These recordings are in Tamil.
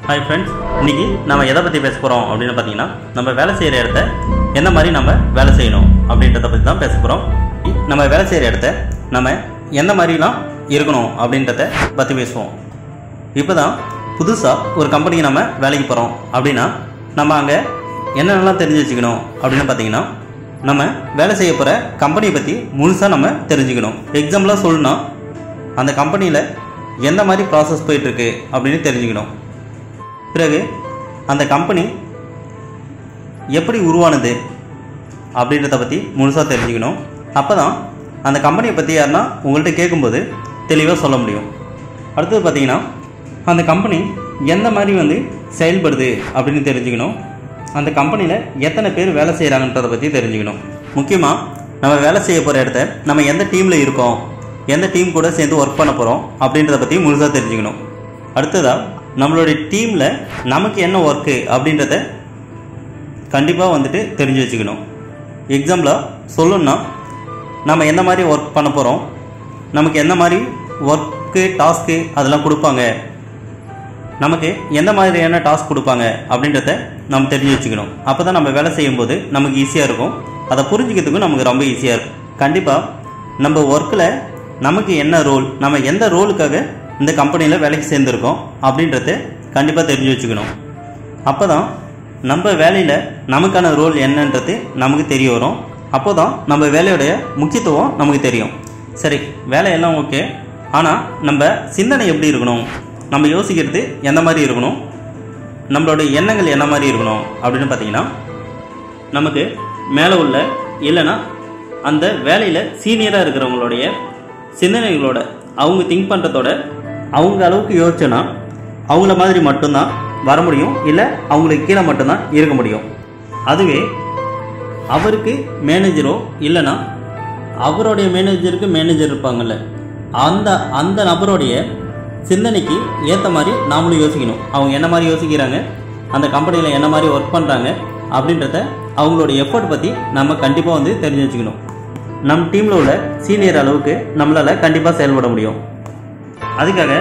ஹாய் ஃப்ரெண்ட்ஸ் இன்னைக்கு நம்ம எதை பற்றி பேச போகிறோம் அப்படின்னு பார்த்தீங்கன்னா நம்ம வேலை செய்கிற இடத்த எந்த மாதிரி நம்ம வேலை செய்யணும் அப்படின்றத பற்றி தான் பேச போகிறோம் நம்ம வேலை செய்கிற இடத்த நம்ம எந்த மாதிரிலாம் இருக்கணும் அப்படின்றத பற்றி பேசுவோம் இப்போ தான் புதுசாக ஒரு கம்பெனிக்கு நம்ம வேலைக்கு போகிறோம் அப்படின்னா நம்ம அங்கே என்னென்னலாம் தெரிஞ்சு வச்சுக்கணும் அப்படின்னு பார்த்தீங்கன்னா நம்ம வேலை செய்ய போகிற கம்பெனியை பற்றி முழுசாக நம்ம தெரிஞ்சுக்கணும் எக்ஸாம்பிளாக சொல்லணும்னா அந்த கம்பெனியில் எந்த மாதிரி ப்ராசஸ் போயிட்டுருக்கு அப்படின்னு தெரிஞ்சுக்கணும் பிறகு அந்த கம்பெனி எப்படி உருவானது அப்படின்றத பற்றி முழுசாக தெரிஞ்சுக்கணும் அப்போ தான் அந்த கம்பெனியை பற்றி யாருன்னா உங்கள்கிட்ட கேட்கும்போது தெளிவாக சொல்ல முடியும் அடுத்தது பார்த்தீங்கன்னா அந்த கம்பெனி எந்த மாதிரி வந்து செயல்படுது அப்படின்னு தெரிஞ்சுக்கணும் அந்த கம்பெனியில் எத்தனை பேர் வேலை செய்கிறாங்கன்றதை பற்றி தெரிஞ்சுக்கணும் முக்கியமாக நம்ம வேலை செய்ய போகிற இடத்த நம்ம எந்த டீமில் இருக்கோம் எந்த டீம் கூட சேர்ந்து ஒர்க் பண்ண போகிறோம் அப்படின்றத பற்றி முழுசாக தெரிஞ்சுக்கணும் அடுத்ததாக நம்மளுடைய டீமில் நமக்கு என்ன ஒர்க்கு அப்படின்றத கண்டிப்பாக வந்துட்டு தெரிஞ்சு வச்சுக்கணும் எக்ஸாம்பிளாக சொல்லணும்னா நம்ம எந்த மாதிரி ஒர்க் பண்ண போகிறோம் நமக்கு எந்த மாதிரி ஒர்க்கு டாஸ்க்கு அதெல்லாம் கொடுப்பாங்க நமக்கு எந்த மாதிரியான டாஸ்க் கொடுப்பாங்க அப்படின்றத நம்ம தெரிஞ்சு வச்சுக்கணும் அப்போ தான் நம்ம வேலை செய்யும்போது நமக்கு ஈஸியாக இருக்கும் அதை புரிஞ்சுக்கிறதுக்கும் நமக்கு ரொம்ப ஈஸியாக இருக்கும் கண்டிப்பாக நம்ம ஒர்க்கில் நமக்கு என்ன ரோல் நம்ம எந்த ரோலுக்காக இந்த கம்பெனியில் வேலைக்கு சேர்ந்துருக்கோம் அப்படின்றத கண்டிப்பாக தெரிஞ்சு வச்சுக்கணும் அப்போ தான் நம்ம வேலையில் நமக்கான ரோல் என்னன்றது நமக்கு தெரிய வரும் அப்போ தான் நம்ம வேலையோடைய முக்கியத்துவம் நமக்கு தெரியும் சரி வேலையெல்லாம் ஓகே ஆனால் நம்ம சிந்தனை எப்படி இருக்கணும் நம்ம யோசிக்கிறது எந்த மாதிரி இருக்கணும் நம்மளோட எண்ணங்கள் என்ன மாதிரி இருக்கணும் அப்படின்னு பார்த்தீங்கன்னா நமக்கு மேலே உள்ள இல்லைன்னா அந்த வேலையில் சீனியராக இருக்கிறவங்களுடைய சிந்தனைகளோட அவங்க திங்க் பண்ணுறதோட அவங்க அளவுக்கு யோசிச்சோன்னா அவங்கள மாதிரி மட்டும்தான் வர முடியும் இல்லை அவங்களுக்கு கீழே மட்டும்தான் இருக்க முடியும் அதுவே அவருக்கு மேனேஜரோ இல்லைன்னா அவருடைய மேனேஜருக்கு மேனேஜர் இருப்பாங்கல்ல அந்த அந்த நபருடைய சிந்தனைக்கு ஏற்ற மாதிரி நாமளும் யோசிக்கணும் அவங்க என்ன மாதிரி யோசிக்கிறாங்க அந்த கம்பெனியில் என்ன மாதிரி ஒர்க் பண்ணுறாங்க அப்படின்றத அவங்களோட எஃபர்ட் பற்றி நம்ம கண்டிப்பாக வந்து தெரிஞ்சு வச்சுக்கணும் நம் டீமில் உள்ள சீனியர் அளவுக்கு நம்மளால் கண்டிப்பாக செயல்பட முடியும் அதுக்காக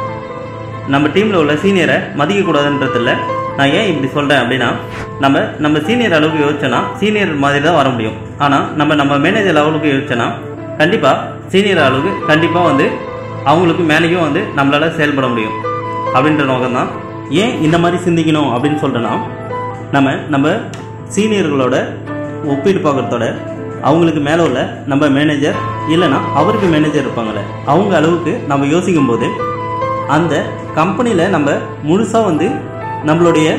நம்ம டீமில் உள்ள சீனியரை மதிக்கக்கூடாதுன்றதில்ல நான் ஏன் இப்படி சொல்கிறேன் அப்படின்னா நம்ம நம்ம சீனியர் அளவுக்கு யோசிச்சோன்னா சீனியர் மாதிரி தான் வர முடியும் ஆனால் நம்ம நம்ம மேனேஜர் லெவலுக்கு யோசிச்சோன்னா கண்டிப்பாக சீனியர் அளவுக்கு கண்டிப்பாக வந்து அவங்களுக்கு மேலேயும் வந்து நம்மளால் செயல்பட முடியும் அப்படின்ற நோக்கம் தான் ஏன் இந்த மாதிரி சிந்திக்கணும் அப்படின்னு சொல்கிறேன்னா நம்ம நம்ம சீனியர்களோட ஒப்பீடு பார்க்குறதோட அவங்களுக்கு மேலே உள்ள நம்ம மேனேஜர் இல்லைன்னா அவருக்கு மேனேஜர் இருப்பாங்கள்ல அவங்க அளவுக்கு நம்ம யோசிக்கும் போது அந்த கம்பெனியில் நம்ம முழுசாக வந்து நம்மளுடைய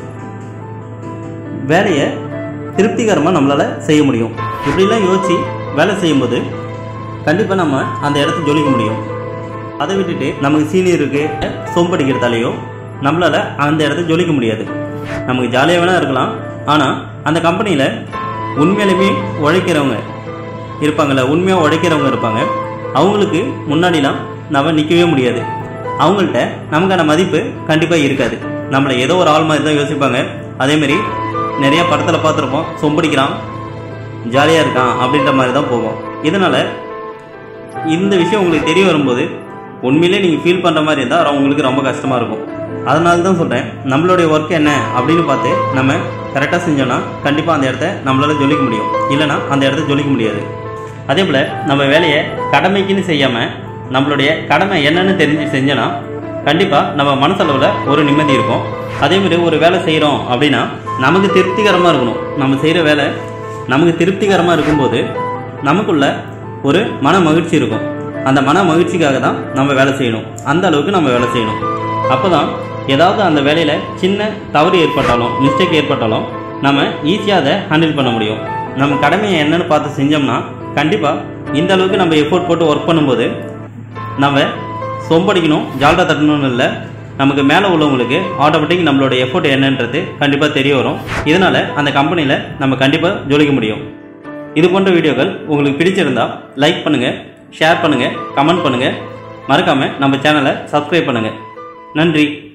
வேலையை திருப்திகரமாக நம்மளால் செய்ய முடியும் இப்படிலாம் யோசித்து வேலை செய்யும்போது கண்டிப்பாக நம்ம அந்த இடத்த ஜொலிக்க முடியும் அதை விட்டுட்டு நமக்கு சீனியருக்கு சொம்படிக்கிறதாலேயோ நம்மளால் அந்த இடத்த ஜொலிக்க முடியாது நமக்கு ஜாலியாக வேணால் இருக்கலாம் ஆனால் அந்த கம்பெனியில் உண்மையிலுமே உழைக்கிறவங்க இருப்பாங்கள்ல உண்மையாக உழைக்கிறவங்க இருப்பாங்க அவங்களுக்கு முன்னாடிலாம் நம்ம நிற்கவே முடியாது அவங்கள்ட்ட நமக்கான மதிப்பு கண்டிப்பாக இருக்காது நம்மளை ஏதோ ஒரு ஆள் மாதிரி தான் யோசிப்பாங்க அதேமாரி நிறைய படத்தில் பார்த்துருப்போம் சொம்படிக்கிறான் ஜாலியாக இருக்கான் அப்படின்ற மாதிரி தான் போகும் இதனால் இந்த விஷயம் உங்களுக்கு தெரிய வரும்போது உண்மையிலே நீங்கள் ஃபீல் பண்ணுற மாதிரி இருந்தால் உங்களுக்கு ரொம்ப கஷ்டமாக இருக்கும் அதனால தான் சொல்கிறேன் நம்மளுடைய ஒர்க் என்ன அப்படின்னு பார்த்து நம்ம கரெக்டாக செஞ்சோன்னா கண்டிப்பாக அந்த இடத்த நம்மளால் ஜொலிக்க முடியும் இல்லைனா அந்த இடத்த ஜொலிக்க முடியாது அதே போல் நம்ம வேலையை கடமைக்குன்னு செய்யாமல் நம்மளுடைய கடமை என்னன்னு தெரிஞ்சு செஞ்சோன்னா கண்டிப்பாக நம்ம மனசளவில் ஒரு நிம்மதி இருக்கும் அதேமாதிரி ஒரு வேலை செய்கிறோம் அப்படின்னா நமக்கு திருப்திகரமாக இருக்கணும் நம்ம செய்கிற வேலை நமக்கு திருப்திகரமாக இருக்கும்போது நமக்குள்ள ஒரு மன மகிழ்ச்சி இருக்கும் அந்த மன மகிழ்ச்சிக்காக தான் நம்ம வேலை செய்யணும் அந்த அளவுக்கு நம்ம வேலை செய்யணும் அப்போ தான் ஏதாவது அந்த வேலையில் சின்ன தவறு ஏற்பட்டாலும் மிஸ்டேக் ஏற்பட்டாலும் நம்ம ஈஸியாக அதை ஹேண்டில் பண்ண முடியும் நம்ம கடமையை என்னன்னு பார்த்து செஞ்சோம்னா கண்டிப்பாக இந்த அளவுக்கு நம்ம எஃபோர்ட் போட்டு ஒர்க் பண்ணும்போது நம்ம சொம்படிக்கணும் ஜால்ரா தட்டணும்னு இல்லை நமக்கு மேலே உள்ளவங்களுக்கு ஆட்டோமேட்டிக் நம்மளோட எஃபோர்ட் என்னன்றது கண்டிப்பாக தெரிய வரும் இதனால் அந்த கம்பெனியில் நம்ம கண்டிப்பாக ஜொலிக்க முடியும் இது போன்ற வீடியோக்கள் உங்களுக்கு பிடிச்சிருந்தா லைக் பண்ணுங்கள் ஷேர் பண்ணுங்கள் கமெண்ட் பண்ணுங்கள் மறக்காமல் நம்ம சேனலை சப்ஸ்கிரைப் பண்ணுங்கள் நன்றி